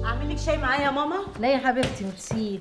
اعمل لك شاي معايا يا ماما لا يا حبيبتي ميرسي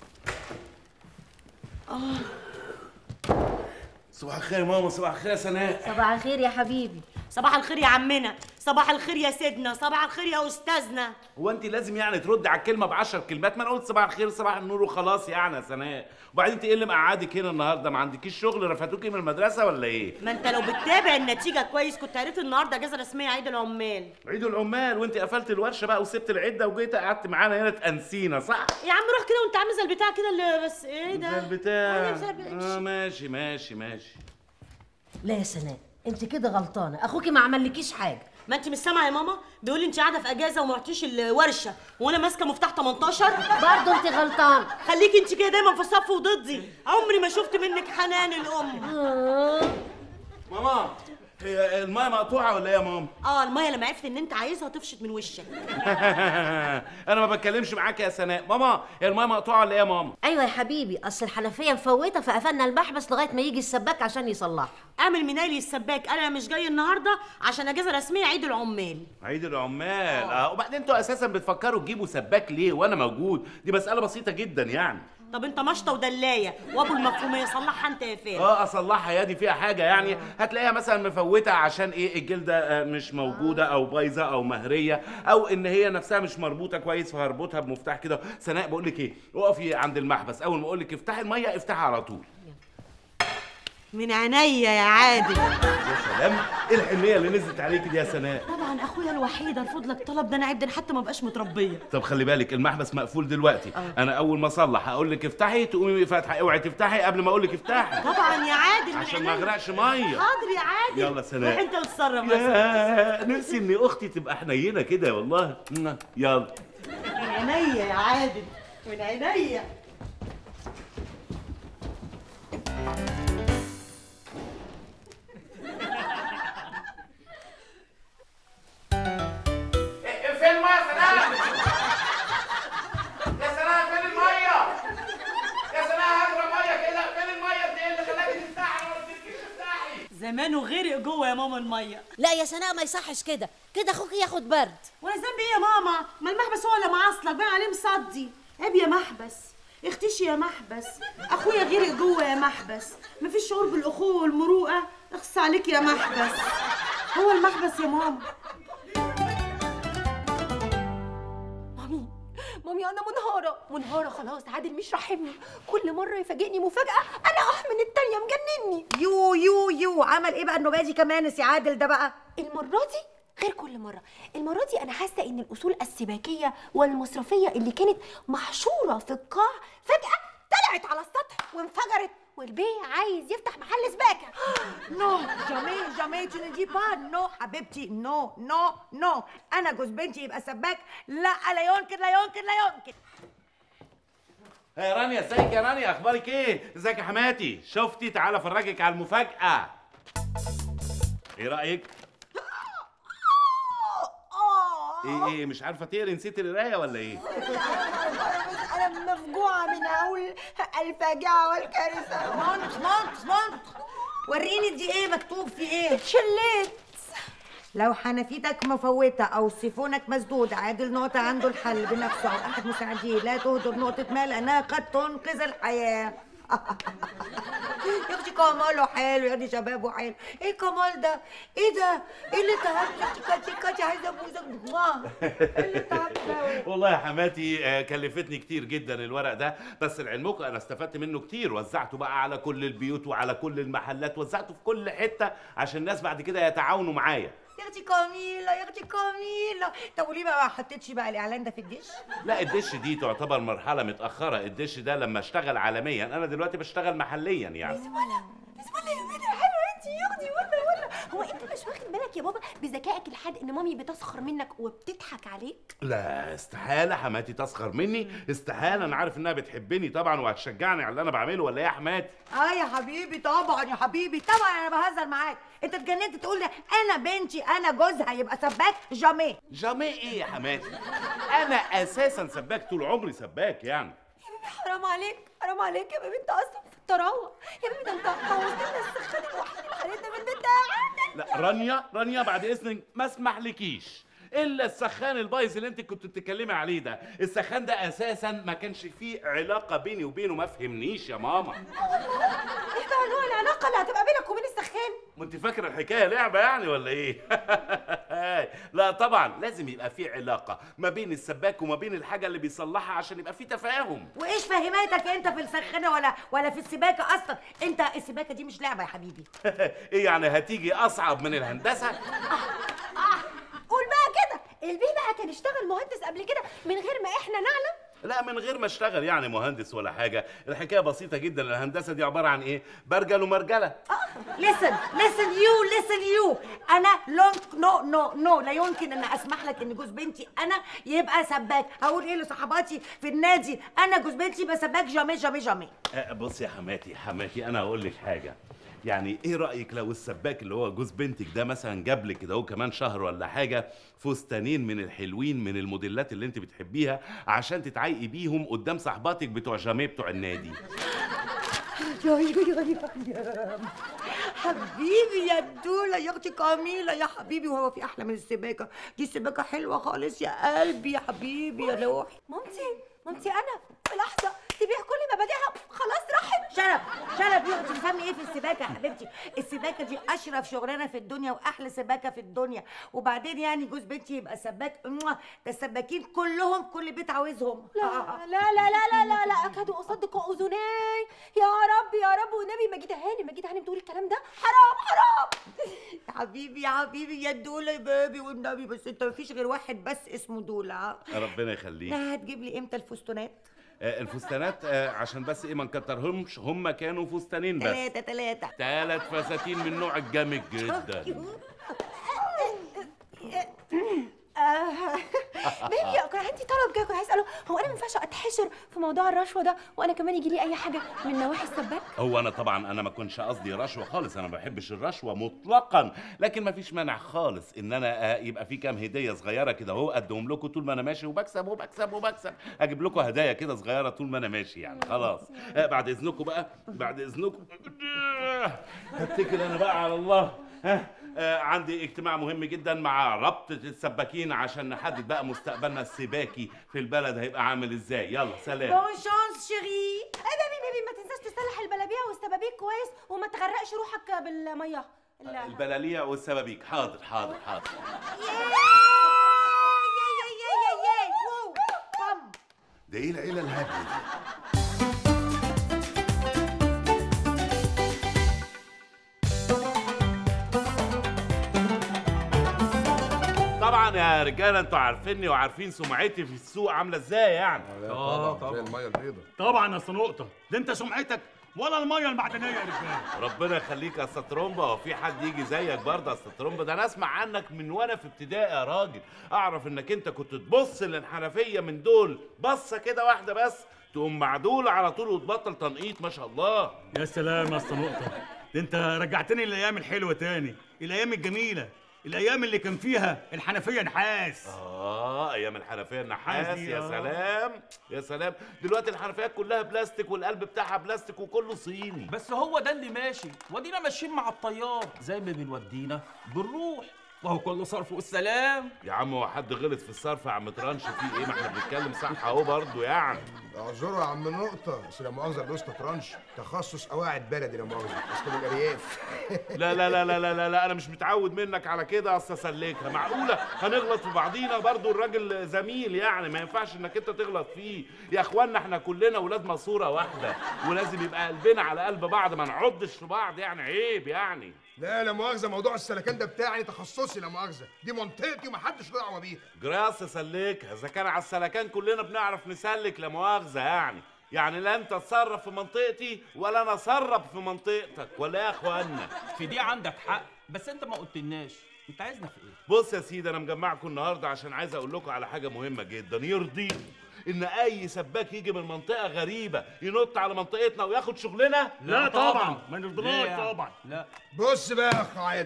صباح الخير يا ماما صباح الخير يا سناء صباح الخير يا حبيبي صباح الخير يا عمنا صباح الخير يا سيدنا صباح الخير يا استاذنا هو انت لازم يعني ترد على الكلمه بعشر كلمات ما انا قلت صباح الخير صباح النور وخلاص يعني يا سناء وبعدين انت ايه اللي مقعدك هنا النهارده ما عندكيش شغل رفعتوكي من المدرسه ولا ايه ما انت لو بتتابع النتيجه كويس كنت عرفت النهارده اجازه رسميه عيد العمال عيد العمال وانت قفلت الورشه بقى وسبت العده وجيت قعدت معانا هنا تانسينا صح يا عم روح كده وانت عامل زي البتاع كده اللي بس ايه ده زي البتاع أيوة، زي البتاع. اه ماشي ماشي ماشي لا يا سناء انت كده غلطانه اخوكي ما عملكيش حاجه ما انت مش سامعه يا ماما بيقول لي انت قاعده في اجازه وما رحتيش الورشه وانا ماسكه مفتاح 18 برضه انت غلطانه خليكي انت كده دايما في صف وضدي عمري ما شفت منك حنان الام ماما هي المايه مقطوعه ولا ايه يا ماما اه الميه لما عرفت ان انت عايزها تفشط من وشك انا ما بتكلمش معاك يا سناء ماما هي المايه مقطوعه ولا ايه يا ماما ايوه يا حبيبي اصل الحنفيه مفوته فقفلنا المحبس لغايه ما يجي السباك عشان يصلحها اعمل منالي السباك انا مش جاي النهارده عشان اجازه رسميه عيد العمال عيد العمال اه وبعدين انتوا اساسا بتفكروا تجيبوا سباك ليه وانا موجود دي مساله بسيطه جدا يعني طب انت مشطه ودلايه وابو المفهوميه صلحها انت يا فارس اه اصلحها يا دي فيها حاجه يعني هتلاقيها مثلا مفوته عشان ايه الجلده آه، مش موجوده او بايظه او مهريه او ان هي نفسها مش مربوطه كويس فهربطها بمفتاح كده سناء بقول لك ايه اقفي عند المحبس اول ما اقول لك افتحي الميه افتحي على طول من عينيا يا عادل يا سلام ايه الحنيه اللي نزلت عليك دي يا سناء طبعا اخويا الوحيد ارفض لك طلب ده انا عبد حتى ما بقاش متربيه طب خلي بالك المحبس مقفول دلوقتي انا اول ما اصلح هقول لك افتحي تقومي فاتحه اوعي تفتحي قبل ما اقول لك افتحي طبعا يا عادل من عشان ما عينيا. اغرقش ميه حاضر يا عادل يلا سلام. روح انت وتصرف بس يا نفسي ان اختي تبقى حنينه كده والله يلا من عينيا يا عادل من عينيا فين الميه يا سلام يا سلام فين الميه يا سلام هجرة ميه كده فين الميه انت ايه اللي خلاكي تفتحي وما قلتلكيش افتحي زمانه غرق جوه يا ماما الميه لا يا سناء ما يصحش كده كده اخوكي ياخد برد وانا ذنبي ايه يا ماما ما المحبس هو اللي معصلك باين عليه مصدي عيب يا محبس اختشي يا محبس اخويا غرق جوه يا محبس مفيش شعور بالاخوه والمروءه اخص عليك يا محبس هو المحبس يا ماما مامي مامي انا منهاره منهاره خلاص عادل مش راحمني كل مره يفاجئني مفاجاه انا احمن التانيه مجنني يو يو يو عمل ايه بقى النوبه دي كمان يا سي عادل ده بقى المره دي غير كل مره المره دي انا حاسه ان الاصول السباكيه والمصرفيه اللي كانت محشوره في القاع فجاه طلعت على السطح وانفجرت والبيه عايز يفتح محل سباكه نو جامي جامي tu ne dis pas نو حبيبتي نو نو نو انا جوز بنتي يبقى سباك لا لا يمكن لا يمكن لا يمكن يا رانيا ازيك يا رانيا اخبارك ايه ازيك يا حماتي شفتي تعالى افرجك على المفاجاه ايه رايك ايه ايه مش عارفه تقري نسيتي القرايه ولا ايه انا مفجوعه من هول الفاجعه والكارثه مونت مونت مونت وريني دي ايه مكتوب في ايه اتشليت لو حنفيتك مفوتة أو سيفونك مسدود عادل نقطة عنده الحل بنفسه أو أحد مساعديه لا تهدر نقطة ماء لأنها قد تنقذ الحياة يا اختي كماله حلو يا اختي شبابه حلو ايه كمال ده ايه ده ايه اللي تعبت كاتي كاتي عايزه ابوسك مواه. ايه اللي تعبت ده والله يا حماتي آه، كلفتني كتير جدا الورق ده بس لعلمكم انا استفدت منه كتير وزعته بقى على كل البيوت وعلى كل المحلات وزعته في كل حته عشان الناس بعد كده يتعاونوا معايا يا اختي كميلة يا اختي كميلة طب وليه بقى ما حطيتش بقى الاعلان ده في الدش لا الدش دي تعتبر مرحله متاخره الدش ده لما اشتغل عالميا انا دلوقتي بشتغل محليا يعني ولا بسم الله يا بنت الحلوه انت يا اختي ولا ولا هو انت مش واخد بالك يا بابا بذكائك الحاد ان مامي بتسخر منك وبتضحك عليك لا استحاله حماتي تسخر مني استحاله انا عارف انها بتحبني طبعا وهتشجعني على اللي انا بعمله ولا ايه يا حماتي اه يا حبيبي طبعا يا حبيبي طبعا انا بهزر معاك انت اتجننت تقول لي انا بنتي انا جوزها يبقى سباك جامي جامي ايه يا حماتي انا اساسا سباك طول عمري سباك يعني حرام عليك حرام عليك يا بيبي انت اصلا في الطراوه يا بيبي ده انت بوظت لنا السخان الوحيد اللي حالتنا من البيت ده لا رانيا رانيا بعد اذنك ما اسمح لكيش الا السخان البايظ اللي انت كنت بتتكلمي عليه ده السخان ده اساسا ما كانش فيه علاقه بيني وبينه ما فهمنيش يا ماما ايه بقى نوع العلاقه اللي هتبقى بينك وبين السخان ما انت فاكره الحكايه لعبه يعني ولا ايه لا طبعا لازم يبقى في علاقه ما بين السباك وما بين الحاجه اللي بيصلحها عشان يبقى في تفاهم وايش فهمتك انت في السخانه ولا ولا في السباكه اصلا انت السباكه دي مش لعبه يا حبيبي ايه يعني هتيجي اصعب من الهندسه قول بقى كده البيه بقى كان اشتغل مهندس قبل كده من غير ما احنا نعلم لا من غير ما اشتغل يعني مهندس ولا حاجه الحكايه بسيطه جدا الهندسه دي عباره عن ايه برجل ومرجله listen listen you listen you انا لونك نو نو نو لا يمكن ان اسمح لك ان جوز بنتي انا يبقى سباك هقول ايه لصحباتي في النادي انا جوز بنتي يبقى سباك جامي جامي جامي آه، بص يا حماتي حماتي انا هقول لك حاجه يعني ايه رايك لو السباك اللي هو جوز بنتك ده مثلا جاب لك كده هو كمان شهر ولا حاجه فستانين من الحلوين من الموديلات اللي انت بتحبيها عشان تتعايقي بيهم قدام صاحباتك بتوع جاميه بتوع النادي يا يا يا يا حبيبي يا دولة يا اختي كاميلة يا حبيبي وهو في احلى من السباكة دي السباكة حلوة خالص يا قلبي يا حبيبي يا روحي مامتي مامتي انا في لحظه تبيع كل مبادئها خلاص راحت شرف شرف يا اختي تفهمي ايه في السباكه يا حبيبتي السباكه دي اشرف شغلانه في الدنيا واحلى سباكه في الدنيا وبعدين يعني جوز بنتي يبقى سباك موah، ده السباكين كلهم كل بيت عاوزهم لا لا لا لا لا لا لا اكاد اصدق اذناي يا رب يا رب والنبي مجيد هاني مجيد هاني بتقول الكلام ده حرام حرام يا حبيبي يا حبيبي يا دوله يا بابي والنبي بس انت مفيش غير واحد بس اسمه دوله ربنا يخليك لا هتجيب لي امتى الفستونات آه، الفستانات آه، عشان بس ايه ما نكترهمش هم كانوا فستانين بس ثلاثة ثلاثة ثلاث فساتين من نوع الجامد جدا آه، بيبي كان عندي طلب كده كنت عايز اساله هو انا ما ينفعش اتحشر في موضوع الرشوه ده وانا كمان يجي لي اي حاجه من نواحي السباك هو انا طبعا انا ما كنتش قصدي رشوه خالص انا ما بحبش الرشوه مطلقا لكن ما فيش مانع خالص ان انا آه، يبقى في كام هديه صغيره كده اهو ادهم لكم طول ما انا ماشي وبكسب وبكسب وبكسب اجيب لكم هدايا كده صغيره طول ما انا ماشي يعني خلاص آه، بعد اذنكم بقى بعد اذنكم هتكل انا بقى على الله ها آه عندي اجتماع مهم جدا مع رابطة السباكين عشان نحدد بقى مستقبلنا السباكي في البلد هيبقى عامل ازاي يلا سلام بون شانس شيري اي بيبي بيبي ما تنساش تصلح البلابيع والسبابيك كويس وما تغرقش روحك بالميه لا. البلاليع والسبابيك حاضر حاضر حاضر ده ايه العيله الهبله دي طبعا يا رجاله انتوا عارفيني وعارفين سمعتي في السوق عامله ازاي يعني اه طبعا زي الميه البيضاء طبعا يا أصل نقطة ده انت سمعتك ولا المية المعدنية يا رجالة ربنا يخليك يا استاذ ترومبا هو في حد يجي زيك برضه يا استاذ ترومبا ده انا اسمع عنك من وانا في ابتدائي يا راجل اعرف انك انت كنت تبص للحنفيه من دول بصه كده واحده بس تقوم معدول على طول وتبطل تنقيط ما شاء الله يا سلام يا أصل نقطة ده انت رجعتني للأيام الحلوة تاني الأيام الجميلة الأيام اللي كان فيها الحنفية نحاس اه ايام الحنفيه النحاس نحاس دي، يا آه. سلام يا سلام دلوقتي الحنفيات كلها بلاستيك والقلب بتاعها بلاستيك وكله صيني بس هو ده اللي ماشي ودينا ماشيين مع الطيار زي ما بنودينا بنروح وهو كله صرف والسلام يا عم هو حد غلط في الصرف يا عم ترانش في ايه ما احنا بنتكلم صح اهو برضه يعني اعذروا يا عم نقطة بس لا مؤاخذة الأسطى ترانش تخصص قواعد بلدي لا مؤاخذة أصل من الأرياف لا لا لا لا لا لا, لا انا مش متعود منك على كده اصل اسلكها معقوله هنغلط في بعضينا برضو الراجل زميل يعني ما ينفعش انك انت تغلط فيه يا اخوانا احنا كلنا ولاد ماسوره واحده ولازم يبقى قلبنا على قلب بعض ما نعضش في بعض يعني عيب يعني لا لا مؤاخذة موضوع السلكان ده بتاعي تخصصي لا مؤاخذة دي منطقتي ومحدش له دعوة بيها جراس اسلكها اذا كان على السلكان كلنا بنعرف نسلك لا مؤاخذه يعني يعني لا انت تصرف في منطقتي ولا انا اصرف في منطقتك ولا إيه يا اخوانا في دي عندك حق بس انت ما قلتلناش انت عايزنا في ايه بص يا سيدي انا مجمعكم النهارده عشان عايز اقول لكم على حاجه مهمه جدا يرضيكم ان اي سباك يجي من منطقه غريبه ينط على منطقتنا وياخد شغلنا لا طبعا ما ليه نرضناش يعني؟ طبعا لا بص بقى يا أخ عادل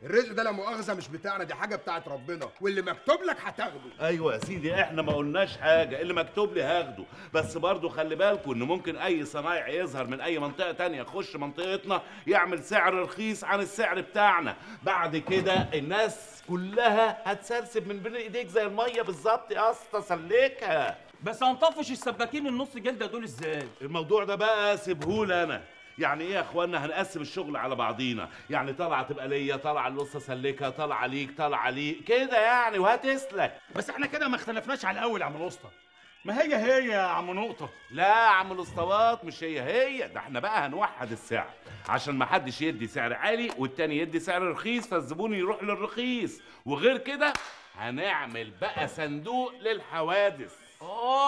الرزق ده لا مؤاخذه مش بتاعنا دي حاجه بتاعت ربنا واللي مكتوب لك هتاخده ايوه يا سيدي احنا ما قلناش حاجه اللي مكتوب لي هاخده بس برضو خلي بالكم ان ممكن اي صنايع يظهر من اي منطقه تانية يخش منطقتنا يعمل سعر رخيص عن السعر بتاعنا بعد كده الناس كلها هتسرسب من بين ايديك زي الميه بالظبط يا اسطى سلكها بس هنطفش السباكين النص جلده دول ازاي الموضوع ده بقى سيبهولي انا يعني ايه يا اخوانا هنقسم الشغل على بعضينا يعني طلعه تبقى ليا طلعه للاسطى سلكها طلعه ليك طلعه ليك كده يعني وهتسلك بس احنا كده ما اختلفناش على الاول يا عم الاسطى ما هي هي يا عم نقطه لا يا عم الاسطوات مش هي هي ده احنا بقى هنوحد السعر عشان ما حدش يدي سعر عالي والتاني يدي سعر رخيص فالزبون يروح للرخيص وغير كده هنعمل بقى صندوق للحوادث لا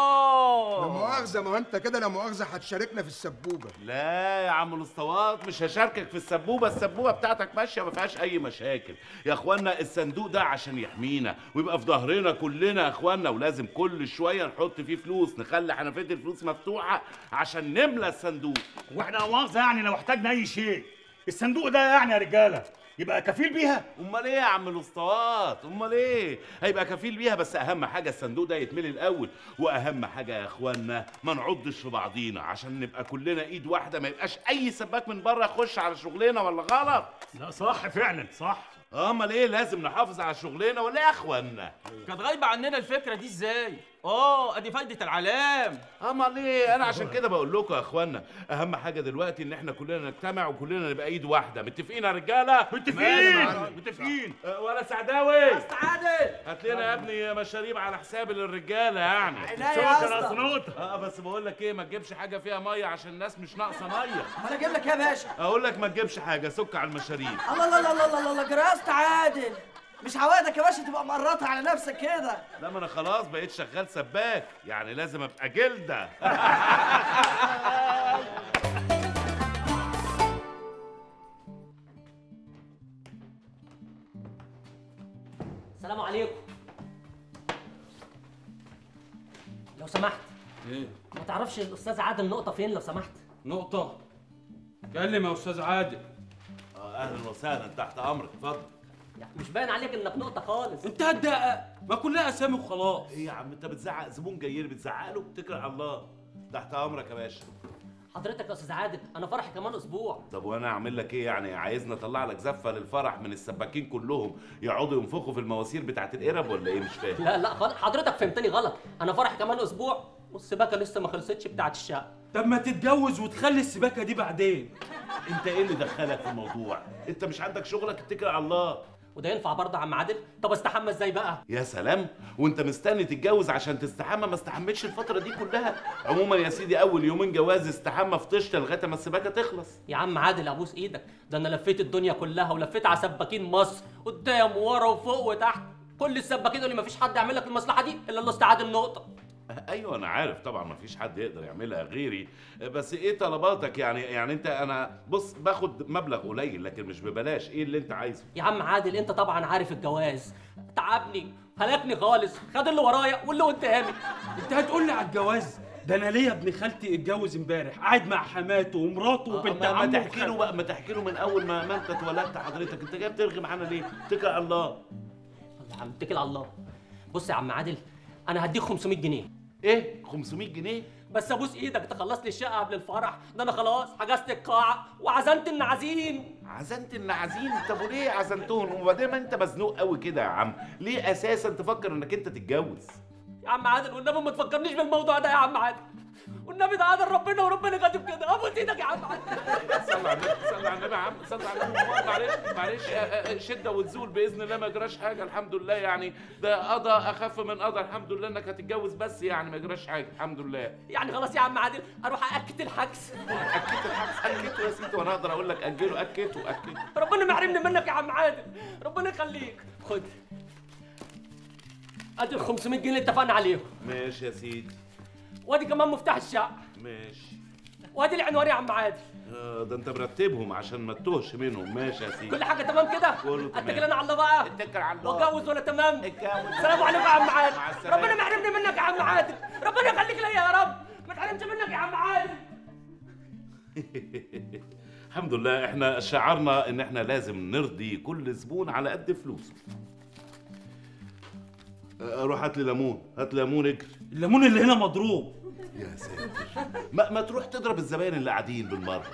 اه مؤاخذه ما هو انت كده لا مؤاخذه هتشاركنا في السبوبه لا يا عم الاسطوات مش هشاركك في السبوبه السبوبه بتاعتك ماشيه ما فيهاش اي مشاكل يا اخوانا الصندوق ده عشان يحمينا ويبقى في ظهرنا كلنا يا اخوانا ولازم كل شويه نحط فيه فلوس نخلي حنفيه الفلوس مفتوحه عشان نملى الصندوق واحنا لا مؤاخذه يعني لو احتاجنا اي شيء الصندوق ده يعني يا رجاله يبقى كفيل بيها امال ايه يا عم الاسطوات امال ايه هيبقى كفيل بيها بس اهم حاجه الصندوق ده يتملي الاول واهم حاجه يا اخوانا ما نعضش في بعضينا عشان نبقى كلنا ايد واحده ما يبقاش اي سباك من بره يخش على شغلنا ولا غلط لا صح فعلا صح امال ايه لازم نحافظ على شغلنا ولا إيه يا اخوانا كانت غايبه عننا الفكره دي ازاي اه ادي فايده العلام امال ايه انا عشان كده بقول لكم يا اخوانا اهم حاجه دلوقتي ان احنا كلنا نجتمع وكلنا نبقى ايد واحده متفقين يا رجاله متفقين متفقين أه، ولا سعداوي عادل هات لنا يا ابني مشاريب على حساب للرجاله يعني شكرا يا نقطه اه بس بقول لك ايه ما تجيبش حاجه فيها ميه عشان الناس مش ناقصه ميه انا اجيب لك يا باشا اقول لك ما تجيبش حاجه سك على المشاريب الله الله الله الله الله الله جرست عادل مش عوادك يا باشا تبقى مقرطها على نفسك كده لا ما انا خلاص بقيت شغال سباك يعني لازم ابقى جلده السلام عليكم لو سمحت ايه ما تعرفش الاستاذ عادل نقطه فين لو سمحت نقطة كلم يا أستاذ عادل آه، اهلا وسهلا تحت امرك اتفضل يعني مش باين عليك انك نقطه خالص أنت هتدقق ما كلها أسامي وخلاص ايه يا عم انت بتزعق زبون جاي لي بتزعق له اتكل على الله تحت امرك يا باشا حضرتك يا استاذ عادل انا فرحي كمان اسبوع طب وانا اعمل لك ايه يعني عايزني اطلع لك زفه للفرح من السباكين كلهم يقعدوا ينفخوا في المواسير بتاعت القرب ولا ايه مش فاهم لا لا خالص حضرتك فهمتني غلط انا فرحي كمان اسبوع والسباكه لسه ما خلصتش بتاعت الشقه طب ما تتجوز وتخلي السباكة دي بعدين انت ايه اللي دخلك في الموضوع انت مش عندك شغلك اتكل على الله وده ينفع برضه يا عم عادل طب استحمى ازاي بقى يا سلام وانت مستني تتجوز عشان تستحمى ما استحمتش الفتره دي كلها عموما يا سيدي اول يومين جواز استحمى في طشت لغايه ما السباكه تخلص يا عم عادل ابوس ايدك ده انا لفيت الدنيا كلها ولفيت على سباكين مصر قدام ورا وفوق وتحت كل السباكين دول ما فيش حد يعمل لك المصلحه دي الا الاستاذ عادل نقطه ايوه انا عارف طبعا ما فيش حد يقدر يعملها غيري بس ايه طلباتك يعني يعني انت انا بص باخد مبلغ قليل لكن مش ببلاش ايه اللي انت عايزه يا عم عادل انت طبعا عارف الجواز تعبني هلكني خالص خد اللي ورايا واللي قدامي أنت هتقول لي على الجواز ده أنا ليا ابن خالتي اتجوز امبارح قاعد مع حماته ومراته وبنت ما, ما عمه تحكي له بقى ما تحكي له من اول ما, ما انت اتولدت حضرتك انت جاي بترغي معانا ليه اتكل على الله الله يا عم اتكل على الله بص يا عم عادل انا هديك 500 جنيه ايه 500 جنيه بس ابوس ايدك تخلص لي الشقه قبل الفرح ده انا خلاص حجزت القاعه وعزمت النعازين عزنت النعازين طب وليه عزنتهم وبعدين ما انت مزنوق قوي كده يا عم ليه اساسا تفكر انك انت تتجوز يا عم عادل والنبي ما تفكرنيش بالموضوع ده يا عم عادل والنبي ده عادل ربنا وربنا كاتب كده ابوس ايدك يا عم عادل صلى على النبي صلى على النبي يا عم صلى على النبي معلش معلش آه، آه، شده وتزول باذن الله ما جراش حاجه الحمد لله يعني ده قضى اخف من قضى الحمد لله انك هتتجوز بس يعني ما جراش حاجه الحمد لله يعني خلاص يا عم عادل اروح اكت الحجز اكدت الحبس اكدته يا سيدي وانا اقدر اقول لك اجله اكدته اكدته ربنا ما يحرمني منك يا عم عادل ربنا يخليك خد ادي ال 500 جنيه اللي اتفقنا عليهم ماشي يا سيدي وادي كمان مفتاح الشقه ماشي وادي العنوان يا عم عادل آه، ده انت مرتبهم عشان ما تتوهش منهم ماشي يا سيدي كل حاجه تمام كده كله تمام. اتكل انا على الله بقى اتكل على الله واتجوز ولا تمام اتجوز. السلام عليكم يا عم عادل مع السلامة. ربنا ما يحرمني منك يا عم عادل ربنا يخليك ليا يا رب ما تحرمش منك يا عم عادل الحمد لله احنا شعرنا ان احنا لازم نرضي كل زبون على قد فلوسه آه، روح هات لي ليمون هات ليمون اجري الليمون اللي هنا مضروب يا ساتر ما, ما تروح تضرب الزباين اللي قاعدين بالمره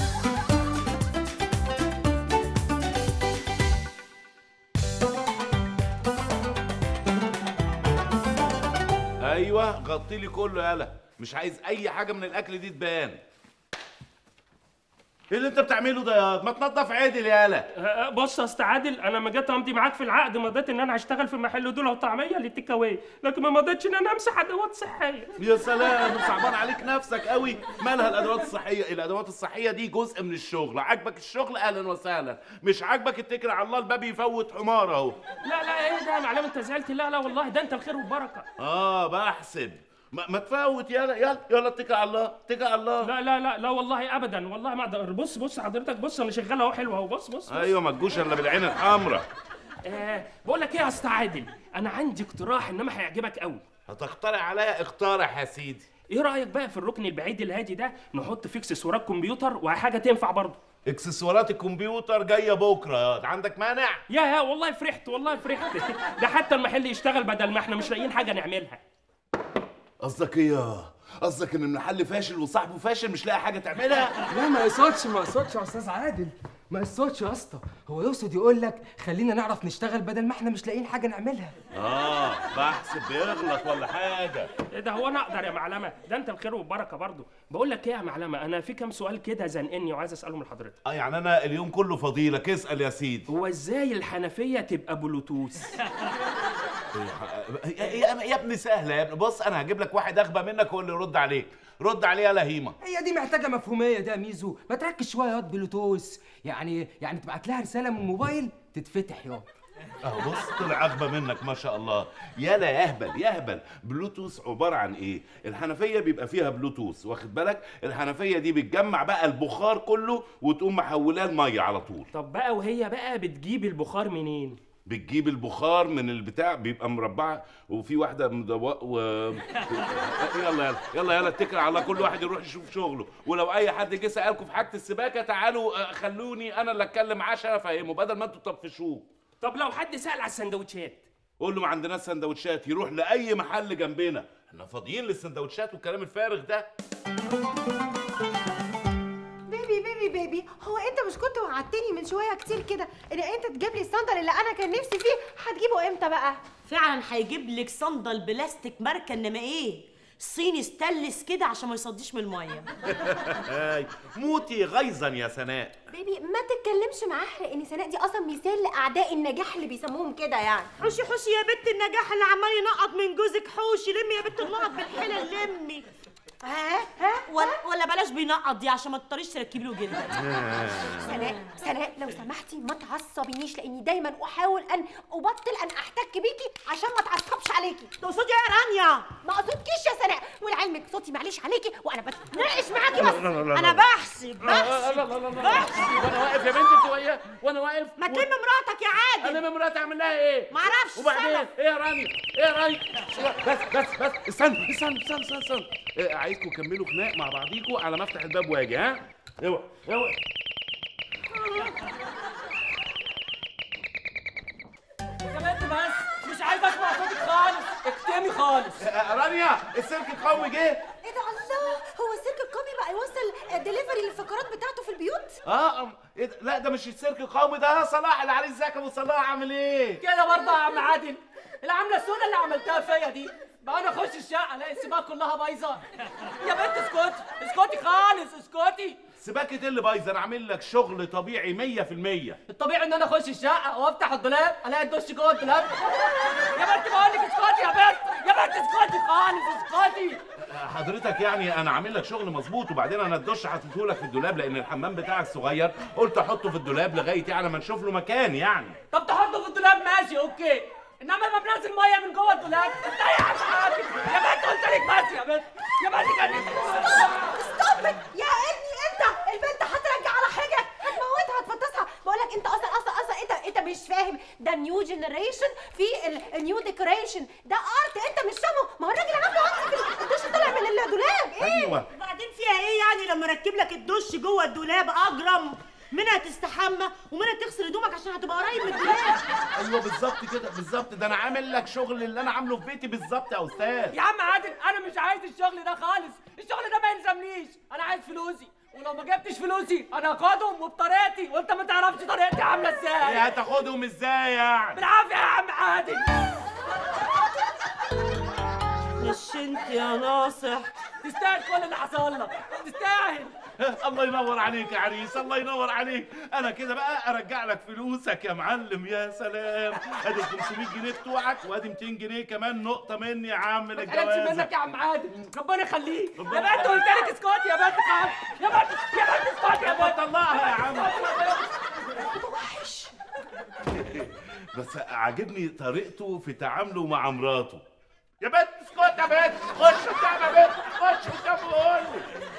ايوه غطي لي كله يالا مش عايز اي حاجه من الاكل دي تبان ايه اللي انت بتعمله ده يا ما تنضف عدل يالا بص يا استاذ عادل انا ما جيت امضي معاك في العقد مضيت ان انا هشتغل في محل دول وطعميه للتيك اواي لكن ما مضيتش ان انا امسح ادوات صحيه يا سلام صعبان عليك نفسك قوي مالها الادوات الصحيه الادوات الصحيه دي جزء من الشغل عاجبك الشغل اهلا وسهلا مش عاجبك اتكل على الله الباب يفوت حمار اهو لا لا ايه ده يا معلم انت زعلت لا لا والله ده انت الخير والبركه اه بحسب ما, ما تفوت يلا يلا يلا اتكل على الله اتكل على الله لا لا لا لا والله ابدا والله ما اقدر بص بص حضرتك بص انا شغال اهو حلو اهو بص بص, بص. ايوه ما تجوش الا بالعين الحمراء آه بقول لك ايه يا استاذ عادل انا عندي اقتراح انما هيعجبك قوي هتقترح عليا اقترح يا سيدي ايه رايك بقى في الركن البعيد الهادي ده نحط فيه اكسسوارات كمبيوتر وحاجه تنفع برضه اكسسوارات الكمبيوتر جايه بكره عندك مانع يا يا والله فرحت والله فرحت ده حتى المحل يشتغل بدل ما احنا مش لاقيين حاجه نعملها قصدك ايه يا قصدك ان المحل فاشل وصاحبه فاشل مش لاقي حاجه تعملها لا ما يقصدش ما يقصدش يا استاذ عادل ما يقصدش يا اسطى هو يقصد يقول لك خلينا نعرف نشتغل بدل ما احنا مش لاقيين حاجه نعملها اه بحسب بيغلط ولا حاجه ايه ده هو انا اقدر يا معلمه ده انت الخير والبركه برضه بقول لك ايه يا معلمه انا في كام سؤال كده زنقني وعايز اسالهم لحضرتك اه يعني انا اليوم كله فضيلك اسال يا سيدي هو ازاي الحنفيه تبقى بلوتوث يا, يا, يا ابني سهله يا ابني بص انا هجيب لك واحد اغبى منك هو اللي يرد عليك رد عليه يا لهيمه هي دي محتاجه مفهوميه ده يا ميزو ما تركز شويه ياض بلوتوث يعني يعني تبعت لها رساله من الموبايل تتفتح ياض اهو بص طلع اغبى منك ما شاء الله يالا يهبل يهبل بلوتوث عباره عن ايه الحنفيه بيبقى فيها بلوتوث واخد بالك الحنفيه دي بتجمع بقى البخار كله وتقوم محولاه لميه على طول طب بقى وهي بقى بتجيب البخار منين بتجيب البخار من البتاع بيبقى مربعه وفي واحده مدوق و يلا يلا يلا يلا اتكل على الله كل واحد يروح يشوف شغله ولو اي حد جه سالكم في حاجه السباكه تعالوا آه، خلوني انا اللي اتكلم معاه عشان افهمه بدل ما انتوا تطفشوه طب لو حد سال على السندوتشات قول له ما عندناش سندوتشات يروح لاي محل جنبنا احنا فاضيين للسندوتشات والكلام الفارغ ده بيبي بيبي بيبي هو انت مش كنت وعدتني من شويه كتير كده ان انت تجيب لي الصندل اللي انا كان نفسي فيه هتجيبه امتى بقى فعلا هيجيب لك صندل بلاستيك ماركه انما ايه صيني ستانلس كده عشان ما يصديش من الميه هاي موتي غيظا يا سناء بيبي ما تتكلمش معاه لان سناء دي اصلا مثال لاعداء النجاح اللي بيسموهم كده يعني حوشي حوشي يا بنت النجاح اللي عمال ينقط من جوزك حوشي لمي يا بنت النقط بالحلل لمي ها ها ولا, ولا بلاش بينقط دي عشان ما تضطريش تركبي له جلد سناء سناء لو سمحتي ما تعصبينيش لاني دايما احاول ان ابطل ان احتك بيكي عشان ما اتعصبش عليكي تقصدي ايه يا رانيا ما قصدكيش يا سناء ولعلمك صوتي معلش عليكي وانا بتناقش معاكي بس لا، لا، لا، لا. انا بحسب لا، بحسب لا، لا، لا، لا. بحسب وانا واقف يا بنتي انت وياه وانا واقف ما تلم مراتك يا عادل انا مراتي اعمل لها ايه معرفش وبعدين سلف. ايه يا رانيا ايه يا رانيا بس بس بس استنى استنى استنى استنى, استنى. إيه عايزكم تكملوا خناق مع بعضيكم على ما افتح الباب واجي ها اوعى اوعى يا بنت بس مش عايز اسمع صوتك خالص اكتمي خالص آه، رانيا السلك القوي جه ايه ده الله هو السيرك القومي بقى يوصل ديليفري للفقرات بتاعته في البيوت اه أم- إيه ده؟ لا ده مش السيرك القومي ده صلاح اللي عليه ازيك يا ابو صلاح عامل ايه كده برضه يا عم عادل العامله السوداء اللي عملتها فيا دي بقى انا اخش الشقه الاقي السباك كلها بايظه يا بنت اسكتي اسكتي خالص اسكتي سباكة إيه اللي بايظه انا عامل لك شغل طبيعي 100% الطبيعي ان انا اخش الشقه وافتح الدولاب الاقي الدش جوه الدولاب يا بنت بقول لك اسكتي يا بنت يا بنت اسكتي خالص اسكتي حضرتك يعني انا عامل لك شغل مظبوط وبعدين انا الدش حطيته لك في الدولاب لان الحمام بتاعك صغير قلت احطه في الدولاب لغايه يعني ما نشوف له مكان يعني طب تحطه في الدولاب ماشي اوكي انما ما بنزل ميه من جوه الدولاب انت يا عم عادل يا بنت قلت لك بس يا بنت يا بنت كان ستوب يا ابني انت البنت هترجع على حاجه هتموتها هتفطسها بقول لك انت اصلا اصلا اصلا انت انت مش فاهم ده نيو جنريشن في النيو ديكوريشن ده ارت انت مش فاهمه ما هو الراجل عامله ارت في الدش طلع من الدولاب ايه ايوه وبعدين فيها ايه يعني لما اركب لك الدش تخش جوه الدولاب اجرم منها تستحمى ومنها تغسل هدومك عشان هتبقى قريب من الدولاب ايوه بالظبط كده بالظبط ده انا عامل لك شغل اللي انا عامله في بيتي بالظبط يا استاذ يا عم عادل انا مش عايز الشغل ده خالص الشغل ده ما يلزمنيش انا عايز فلوسي ولو ما جبتش فلوسي انا هاخدهم وبطريقتي وانت ما تعرفش طريقتي عامله ازاي ايه هتاخدهم ازاي يعني بالعافيه يا عم عادل مش انت يا ناصح تستاهل كل اللي حصل لك تستاهل الله ينور عليك يا عريس الله ينور عليك انا كده بقى ارجع لك فلوسك يا معلم يا سلام ادي 500 جنيه بتوعك وادي 200 جنيه كمان نقطه مني يا عم ما تقلقش للجواز منك يا عم عادل ربنا يخليك يا ربنا بنت قلت لك اسكتي يا بنت خالص يا بنت يا بنت اسكتي يا بنت طلعها يا عم وحش بس عاجبني طريقته في تعامله مع مراته يا بنت اسكت يا بنت خش قدام يا بنت خش قدام وقول لي